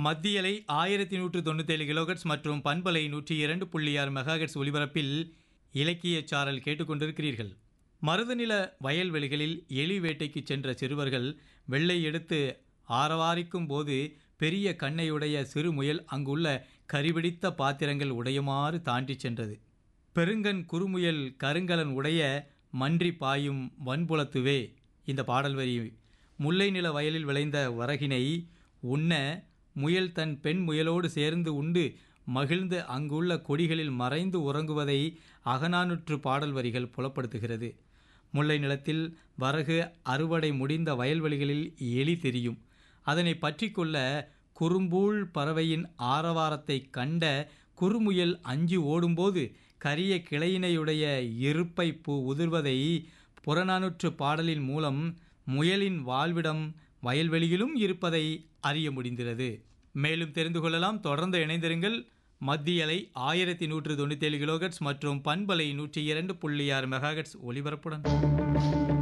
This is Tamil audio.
மத்தியலை ஆயிரத்தி நூற்று தொண்ணூத்தேழு கிலோகட்ஸ் மற்றும் பண்பலை நூற்றி இரண்டு புள்ளி ஆறு மெகாஹெட்ஸ் ஒலிபரப்பில் இலக்கிய சாரல் கேட்டுக்கொண்டிருக்கிறீர்கள் மருதநில வயல்வெளிகளில் எலி வேட்டைக்கு சென்ற சிறுவர்கள் வெள்ளை எடுத்து ஆரவாரிக்கும் போது பெரிய கண்ணையுடைய சிறு முயல் அங்குள்ள கரிபிடித்த பாத்திரங்கள் உடையுமாறு தாண்டிச் சென்றது பெருங்கன் குறுமுயல் கருங்கலன் உடைய மன்றி பாயும் வன்புலத்துவே இந்த பாடல் வரி முல்லை நில வயலில் விளைந்த வரகினை உண்ண முயல் தன் பெண் முயலோடு சேர்ந்து உண்டு மகிழ்ந்து அங்குள்ள கொடிகளில் மறைந்து உறங்குவதை அகநானூற்று பாடல் வரிகள் புலப்படுத்துகிறது முல்லை நிலத்தில் வரகு அறுவடை முடிந்த வயல்வெளிகளில் எலி தெரியும் அதனை பற்றி கொள்ள குறும்பூள் பறவையின் ஆரவாரத்தை கண்ட குறுமுயல் அஞ்சி ஓடும்போது கரிய கிளையினையுடைய இருப்பை பூ உதிர்வதை புறநானூற்று பாடலின் மூலம் முயலின் வாழ்விடம் வயல்வெளியிலும் இருப்பதை அறிய முடிந்திருக்கிறது மேலும் தெரிந்து கொள்ளலாம் தொடர்ந்து இணைந்திருங்கள் மத்தியலை ஆயிரத்தி நூற்று தொண்ணூத்தேழு கிலோகட்ஸ் மற்றும் பண்பலை நூற்றி இரண்டு புள்ளி ஆறு மெகாஹெட்ஸ் ஒலிபரப்புடன்